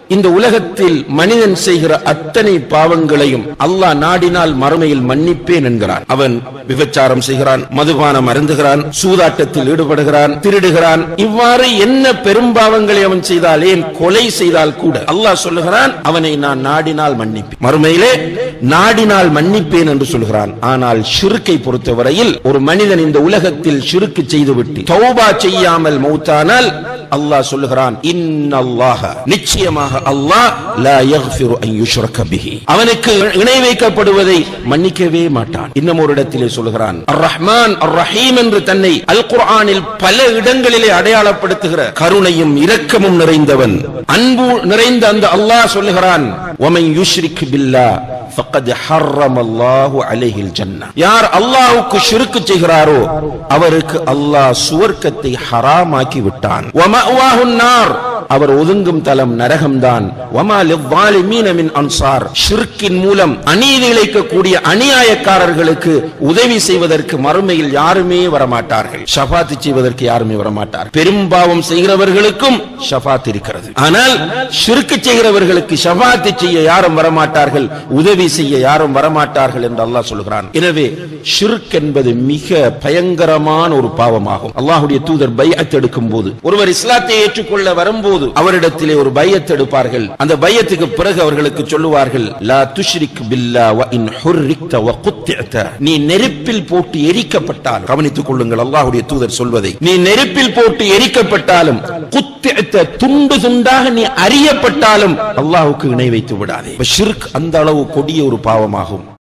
இந்த உலகத்தில் மனிதன் செய்கிற அத்தனை பாவங்களையும் அல்லாஹ் நாடினால் மறுமையில் மன்னிப்பேன் என்கிறான் அவன் விபச்சாரம் செய்கிறான் மதுபானம் அருந்துகிறான் சூதாட்டத்தில் ஈடுபடுகிறான் திருடுகிறான் இவ்வாறு என்ன பெரும்பாவங்களை அவன் செய்தால் ஏன் கொலை செய்தால் கூட அல்லாஹ் சொல்லுகிறான் அவனை நான் நாடினால் மன்னிப்பேன் மறுமையிலே நாடினால் மன்னிப்பேன் என்று சொல்கிறான் ஆனால் ஷிருக்கை பொறுத்தவரையில் ஒரு மனிதன் இந்த உலகத்தில் ஷிருக்கு செய்துவிட்டு தௌபா செய்யாமல் மௌத்தானால் அல்லாஹ் சொல்லுகிறான் இன்னல்லாஹ நிச்சயமாக அல்லாஹ் லா யக்ஃபிரு அன் யுஷ்ரக பிஹி அவனுக்கு இணை வைக்கப்படுவதை மன்னிக்கவே மாட்டான் இன்னும் ஒரு இடத்திலே சொல்லுகிறான் அர் ரஹ்மான் அர் ரஹீம் என்று தன்னை அல் குர்ஆனில் பல இடங்களிலே அடையாளப்படுத்துகிற கருணையும் இரக்கமும் நிறைந்தவன் அன்பு நிறைந்த அந்த அல்லாஹ் சொல்லுகிறான் ومن يشرك بالله فقد حرم الله عليه الجنة யார் அல்லாஹ்வுக்கு ஷிர்க் செய்கிறாரோ அவருக்கு அல்லாஹ் சுவர்க்கத்தை ஹராமாக்கி விட்டான் ومأواه النار அவர் ஒதுங்கும் தலம் நரகம்தான் வமா லிவ்வாலிமீன மின் அன்சார் ஷிர்கின் மூலம் அநீதி இழைக்கக்கூடிய அநியாயக்காரர்களுக்கு உதவி செய்வதற்கு மறுமையில் யாருமே வரமாட்டார்கள் ஷஃபாத் செய்வதற்கு யாருமே வரமாட்டார் பெரும்பாவம் செய்கிறவர்களுக்கும் ஷஃபாத் இருக்கிறது ஆனால் ஷிர்க் செய்கிறவர்களுக்கு ஷஃபாத் செய்ய யாரும் வரமாட்டார்கள் உதவி செய்ய யாரும் வரமாட்டார்கள் என்று அல்லாஹ் சொல்கிறான் எனவே ஷிர்க் என்பது மிக பயங்கரமான ஒரு பாவமாகும் அல்லாஹ்வுடைய தூதர் பைஅத் எடுக்கும் போது ஒருவர் இஸ்லாத்தை ஏற்றுக்கொள்ள வரும்போது அவரிடத்திலே ஒரு பையத் எடுப்பார்கள் அந்த பையத்துக்கு பிறகு அவர்களுக்கு சொல்லுவார்கள் லா துஷ்ரிக் பில்லா வ இன் ஹுர்ரிக்த வ குத்திஅத நீ நெருப்பில் போட்டு எரிக்கப்பட்டால் கவனித்துக் கொள்ளுங்கள் அல்லாஹ்வுடைய தூதர் சொல்வதை நீ நெருப்பில் போட்டு எரிக்கப்பட்டாலும் குத்திஅத துண்டு துண்டாக நீ அறியப்பட்டாலும் அல்லாஹ்வுக்கு இணை வைத்து விடாதே ஷிர்க் அந்த அளவு கொடிய ஒரு பாவமாகும்